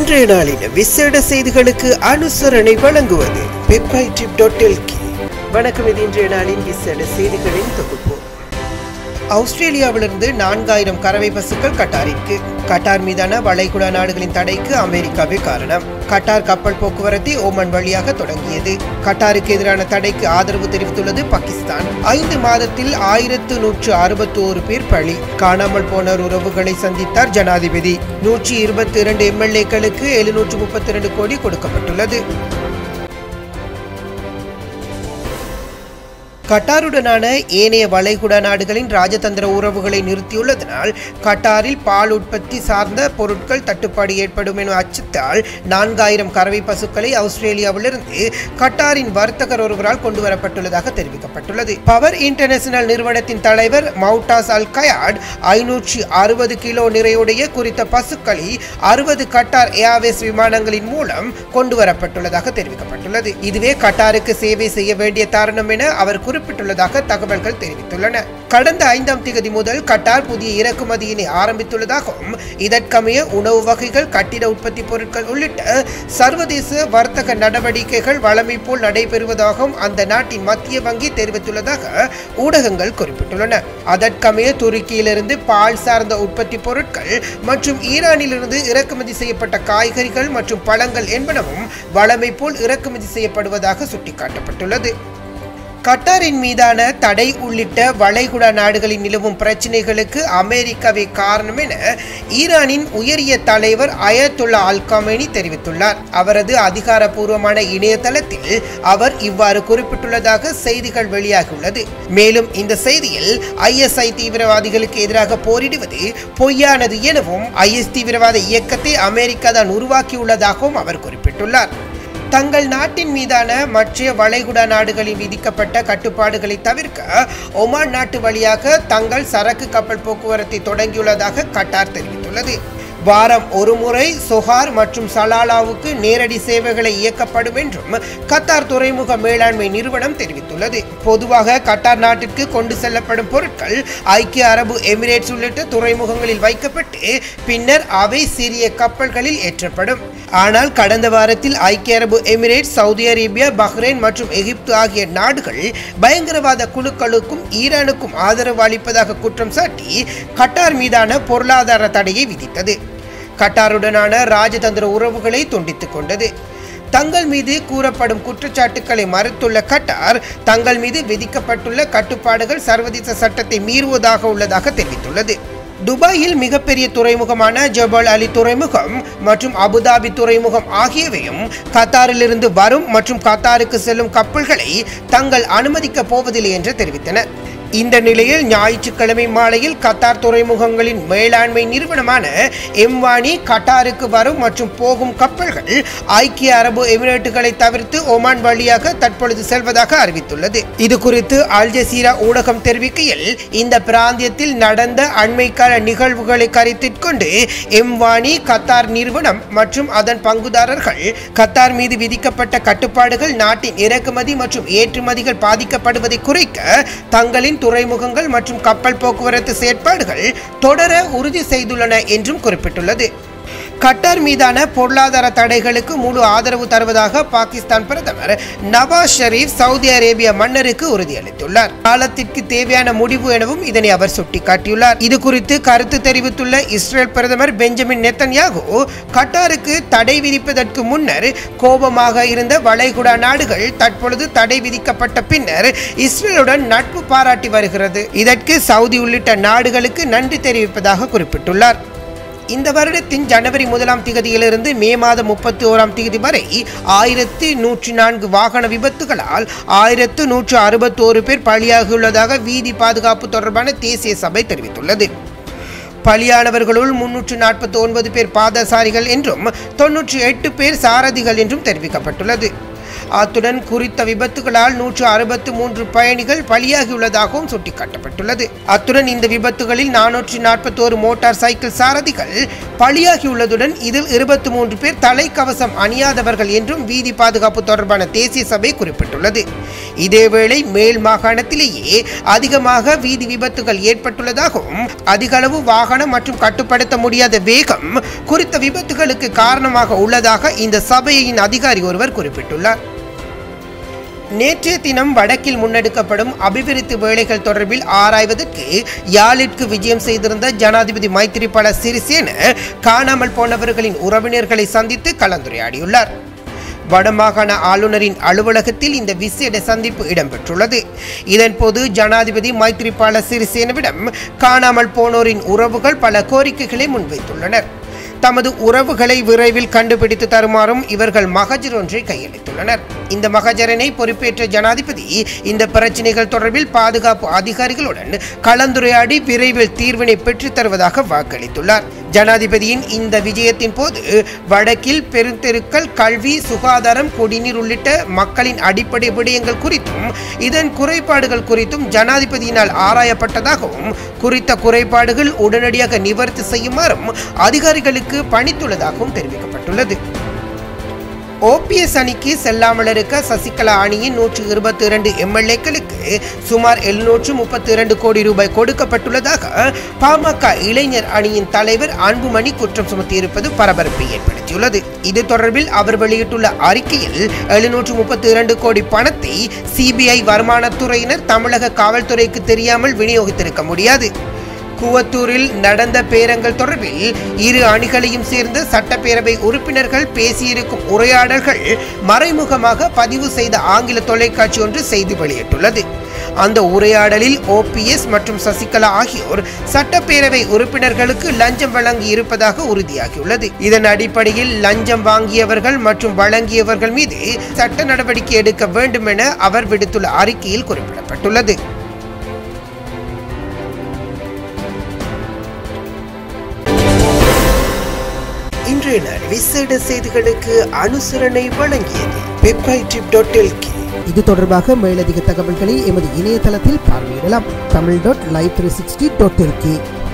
இன்றைய நாளின் விசேட செய்திகளுக்கு அனுசரணை வழங்குவது peptide.lk வணக்கம் இது இன்றைய நாளின் விசேட செய்திகளின் தொகுப்பு ஆஸ்திரேலியாவிலிருந்து நான்காயிரம் கறவை பசுக்கள் கட்டாரிற்கு கட்டார் மீதான வளைகுடா நாடுகளின் தடைக்கு அமெரிக்காவே காரணம் கட்டார் கப்பல் போக்குவரத்தை ஓமன் வழியாக தொடங்கியது கட்டாருக்கு எதிரான தடைக்கு ஆதரவு தெரிவித்துள்ளது பாகிஸ்தான் ஐந்து மாதத்தில் ஆயிரத்து நூற்று அறுபத்தோரு பேர் பலி காணாமல் போனோர் உறவுகளை சந்தித்தார் ஜனாதிபதி நூற்றி இருபத்தி இரண்டு எம்எல்ஏக்களுக்கு எழுநூற்று முப்பத்தி இரண்டு கோடி கொடுக்கப்பட்டுள்ளது கட்டாருடனான ஏனைய வளைகுடா நாடுகளின் ராஜதந்திர உறவுகளை நிறுத்தியுள்ளதனால் கட்டாரில் பால் உற்பத்தி சார்ந்த பொருட்கள் தட்டுப்பாடு ஏற்படும் என அச்சத்தால் நான்காயிரம் கறவை பசுக்களை ஆஸ்திரேலியாவிலிருந்து கட்டாரின் வர்த்தகர் ஒருவரால் கொண்டு வரப்பட்டுள்ளதாக தெரிவிக்கப்பட்டுள்ளது பவர் இன்டர்நேஷனல் நிறுவனத்தின் தலைவர் மவுட்டாஸ் அல் கயாட் ஐநூற்றி அறுபது கிலோ நிறையுடைய குறித்த பசுக்களை அறுபது கட்டார் ஏர்வேஸ் விமானங்களின் மூலம் கொண்டு வரப்பட்டுள்ளதாக தெரிவிக்கப்பட்டுள்ளது இதுவே கட்டாருக்கு சேவை செய்ய வேண்டிய காரணம் என அவர் குறிப்பிட்டுள்ளதாக தகவல்கள் தெரிவித்துள்ளன கடந்த ஐந்தாம் தேதி முதல் கட்டார் புதிய இறக்குமதியினை ஆரம்பித்துள்ளதாகவும் இதற்கமைய உணவு வகைகள் கட்டிட உற்பத்தி பொருட்கள் உள்ளிட்ட சர்வதேச வர்த்தக நடவடிக்கைகள் வழமை போல் நடைபெறுவதாகவும் அந்த நாட்டின் மத்திய வங்கி தெரிவித்துள்ளதாக ஊடகங்கள் குறிப்பிட்டுள்ளன அதற்கமைய துருக்கியிலிருந்து பால் சார்ந்த உற்பத்தி பொருட்கள் மற்றும் ஈரானிலிருந்து இறக்குமதி செய்யப்பட்ட காய்கறிகள் மற்றும் பழங்கள் என்பனவும் வழமை போல் இறக்குமதி செய்யப்படுவதாக சுட்டிக்காட்டப்பட்டுள்ளது கட்டாரின் மீதான தடை உள்ளிட்ட வளைகுடா நாடுகளில் நிலவும் பிரச்சினைகளுக்கு அமெரிக்காவே காரணம் என ஈரானின் உயரிய தலைவர் அயத்துல்லா அல் கமேனி தெரிவித்துள்ளார் அவரது அதிகாரப்பூர்வமான இணையதளத்தில் அவர் இவ்வாறு குறிப்பிட்டுள்ளதாக செய்திகள் வெளியாகியுள்ளது மேலும் இந்த செய்தியில் ஐஎஸ்ஐ தீவிரவாதிகளுக்கு எதிராக போரிடுவது பொய்யானது எனவும் ஐஎஸ் தீவிரவாத இயக்கத்தை அமெரிக்கா தான் உருவாக்கியுள்ளதாகவும் அவர் குறிப்பிட்டுள்ளார் தங்கள் நாட்டின் மீதான மற்ற வளைகுடா நாடுகளில் விதிக்கப்பட்ட கட்டுப்பாடுகளை தவிர்க்க ஒமான் நாட்டு வழியாக தங்கள் சரக்கு கப்பல் போக்குவரத்தை தொடங்கியுள்ளதாக கட்டார் தெரிவித்துள்ளது வாரம் ஒரு முறை சொஹார் மற்றும் சலாலாவுக்கு நேரடி சேவைகளை இயக்கப்படும் என்றும் கத்தார் துறைமுக மேலாண்மை நிறுவனம் தெரிவித்துள்ளது பொதுவாக கட்டார் நாட்டிற்கு கொண்டு செல்லப்படும் பொருட்கள் ஐக்கிய அரபு எமிரேட்ஸ் உள்ளிட்ட துறைமுகங்களில் வைக்கப்பட்டு பின்னர் அவை சிறிய கப்பல்களில் ஏற்றப்படும் ஆனால் கடந்த வாரத்தில் ஐக்கிய அரபு எமிரேட்ஸ் சவுதி அரேபியா பஹ்ரைன் மற்றும் எகிப்து ஆகிய நாடுகள் பயங்கரவாத குழுக்களுக்கும் ஈரானுக்கும் ஆதரவு அளிப்பதாக குற்றம் சாட்டி கட்டார் மீதான பொருளாதார தடையை விதித்தது கட்டாருடனான ராஜதந்திர உறவுகளை துண்டித்துக் கொண்டது தங்கள் மீது கூறப்படும் குற்றச்சாட்டுக்களை மறுத்துள்ள கட்டார் தங்கள் மீது விதிக்கப்பட்டுள்ள கட்டுப்பாடுகள் சர்வதேச சட்டத்தை மீறுவதாக உள்ளதாக தெரிவித்துள்ளது துபாயில் மிகப்பெரிய துறைமுகமான ஜபல் அலி துறைமுகம் மற்றும் அபுதாபி துறைமுகம் ஆகியவையும் கத்தாரிலிருந்து வரும் மற்றும் கத்தாருக்கு செல்லும் கப்பல்களை தங்கள் அனுமதிக்கப் போவதில்லை என்று தெரிவித்தன இந்த நிலையில் ஞாயிற்றுக்கிழமை மாலையில் கத்தார் துறைமுகங்களின் மேலாண்மை நிறுவனமான எம்வானி கட்டாருக்கு வரும் மற்றும் போகும் கப்பல்கள் ஐக்கிய அரபு எமிரேட்டுகளை தவிர்த்து ஒமான் வழியாக தற்பொழுது செல்வதாக அறிவித்துள்ளது இது குறித்து அல் ஜசீரா ஊடகம் தெரிவிக்கையில் இந்த பிராந்தியத்தில் நடந்த அண்மைக்கால நிகழ்வுகளை கருத்தில் கொண்டு எம்வானி கத்தார் நிறுவனம் மற்றும் அதன் பங்குதாரர்கள் கத்தார் மீது விதிக்கப்பட்ட கட்டுப்பாடுகள் நாட்டின் இறக்குமதி மற்றும் ஏற்றுமதிகள் பாதிக்கப்படுவதை குறைக்க தங்களின் துறைமுகங்கள் மற்றும் கப்பல் போக்குவரத்து செயற்பாடுகள் தொடர உறுதி செய்துள்ளன என்றும் குறிப்பிட்டுள்ளது கட்டார் மீதான பொருளாதார தடைகளுக்கு முழு ஆதரவு தருவதாக பாகிஸ்தான் பிரதமர் நவாஸ் ஷெரீப் சவுதி அரேபிய மன்னருக்கு உறுதியளித்துள்ளார் காலத்திற்கு தேவையான முடிவு எனவும் இதனை அவர் சுட்டிக்காட்டியுள்ளார் இது குறித்து கருத்து தெரிவித்துள்ள இஸ்ரேல் பிரதமர் பெஞ்சமின் நெத்தன்யாகு கட்டாருக்கு தடை விதிப்பதற்கு முன்னர் கோபமாக இருந்த வளைகுடா நாடுகள் தற்பொழுது தடை விதிக்கப்பட்ட பின்னர் இஸ்ரேலுடன் நட்பு பாராட்டி வருகிறது இதற்கு சவுதி உள்ளிட்ட நாடுகளுக்கு நன்றி தெரிவிப்பதாக குறிப்பிட்டுள்ளார் இந்த வருடத்தின் ஜனவரி முதலாம் திகதியிலிருந்து மே மாதம் முப்பத்தி ஓராம் தேதி வரை ஆயிரத்தி நூற்றி நான்கு வாகன விபத்துகளால் ஆயிரத்து நூற்று அறுபத்தோரு பேர் பலியாகியுள்ளதாக வீதி பாதுகாப்பு தொடர்பான தேசிய சபை தெரிவித்துள்ளது பலியானவர்களுள் முன்னூற்று நாற்பத்தி ஒன்பது பேர் பாதசாரிகள் என்றும் தொன்னூற்றி எட்டு பேர் சாரதிகள் என்றும் தெரிவிக்கப்பட்டுள்ளது அத்துடன் குறித்த விபத்துகளால் நூற்று அறுபத்து மூன்று பயணிகள் பலியாகியுள்ளதாகவும் சுட்டிக்காட்டப்பட்டுள்ளது அத்துடன் இந்த விபத்துகளில் நானூற்றி நாற்பத்தோரு மோட்டார் சைக்கிள் சாரதிகள் பலியாகியுள்ளதுடன் இதில் இருபத்தி மூன்று பேர் தலைக்கவசம் அணியாதவர்கள் என்றும் வீதி பாதுகாப்பு தொடர்பான தேசிய சபை குறிப்பிட்டுள்ளது இதேவேளை மேல் மாகாணத்திலேயே அதிகமாக வீதி விபத்துகள் ஏற்பட்டுள்ளதாகவும் அதிக அளவு வாகனம் மற்றும் கட்டுப்படுத்த முடியாத வேகம் குறித்த விபத்துகளுக்கு காரணமாக உள்ளதாக இந்த சபையின் அதிகாரி ஒருவர் குறிப்பிட்டுள்ளார் நேற்றைய தினம் வடக்கில் முன்னெடுக்கப்படும் அபிவிருத்தி வேலைகள் தொடர்பில் ஆராய்வதற்கு யாழிற்கு விஜயம் செய்திருந்த ஜனாதிபதி மைத்திரிபால சிறிசேன காணாமல் போனவர்களின் உறவினர்களை சந்தித்து கலந்துரையாடியுள்ளார் வடமாகாண ஆளுநரின் அலுவலகத்தில் இந்த விசேட சந்திப்பு இடம்பெற்றுள்ளது இதன்போது ஜனாதிபதி மைத்ரிபால சிறிசேனவிடம் காணாமல் போனோரின் உறவுகள் பல கோரிக்கைகளை முன்வைத்துள்ளனர் தமது உறவுகளை விரைவில் கண்டுபிடித்து தருமாறும் இவர்கள் மகஜர் ஒன்றை கையளித்துள்ளனர் இந்த மகஜரனை பொறுப்பேற்ற ஜனாதிபதி இந்த பிரச்சினைகள் தொடர்பில் பாதுகாப்பு அதிகாரிகளுடன் கலந்துரையாடி விரைவில் தீர்வினை பெற்றுத் தருவதாக வாக்களித்துள்ளார் ஜனாதிபதியின் இந்த விஜயத்தின் போது வடக்கில் பெருந்தெருக்கள் கல்வி சுகாதாரம் குடிநீர் உள்ளிட்ட மக்களின் அடிப்படை விடயங்கள் குறித்தும் இதன் குறைபாடுகள் குறித்தும் ஜனாதிபதியினால் ஆராயப்பட்டதாகவும் குறித்த குறைபாடுகள் உடனடியாக நிவர்த்தி செய்யுமாறும் அதிகாரிகளுக்கு பணித்துள்ளதாகவும் தெரிவிக்கப்பட்டுள்ளது ஓபிஎஸ் அணிக்கு செல்லாமல் இருக்க சசிகலா அணியின் நூற்று இருபத்தி இரண்டு எம்எல்ஏக்களுக்கு சுமார் எழுநூற்று முப்பத்தி இரண்டு கோடி ரூபாய் கொடுக்கப்பட்டுள்ளதாக பாமக இளைஞர் அணியின் தலைவர் அன்புமணி குற்றம் சுமத்தியிருப்பது பரபரப்பை ஏற்படுத்தியுள்ளது இது தொடர்பில் அவர் வெளியிட்டுள்ள அறிக்கையில் எழுநூற்று முப்பத்தி இரண்டு கோடி பணத்தை சிபிஐ வருமானத்துறையினர் தமிழக காவல்துறைக்கு தெரியாமல் விநியோகித்திருக்க முடியாது கூவத்தூரில் நடந்த பேரங்கள் தொடர்பில் இரு அணிகளையும் சேர்ந்த சட்டப்பேரவை உறுப்பினர்கள் பேசியிருக்கும் உரையாடல்கள் மறைமுகமாக பதிவு செய்த ஆங்கில தொலைக்காட்சி ஒன்று செய்தி வெளியிட்டுள்ளது அந்த உரையாடலில் ஓபிஎஸ் மற்றும் சசிகலா ஆகியோர் சட்டப்பேரவை உறுப்பினர்களுக்கு லஞ்சம் வழங்கி இருப்பதாக உறுதியாகியுள்ளது இதன் அடிப்படையில் லஞ்சம் வாங்கியவர்கள் மற்றும் வழங்கியவர்கள் மீது சட்ட நடவடிக்கை எடுக்க வேண்டும் என அவர் விடுத்துள்ள அறிக்கையில் குறிப்பிடப்பட்டுள்ளது இன்றைய நாள் விசேட செய்திகளுக்கு அனுசரணை வழங்கியது வெப்சைட் டாட் எல்கே இது தொடர்பாக மேலதிக தகவல்களை எமது இணையதளத்தில் பார்வையிடலாம் Tamil dot live three sixty dot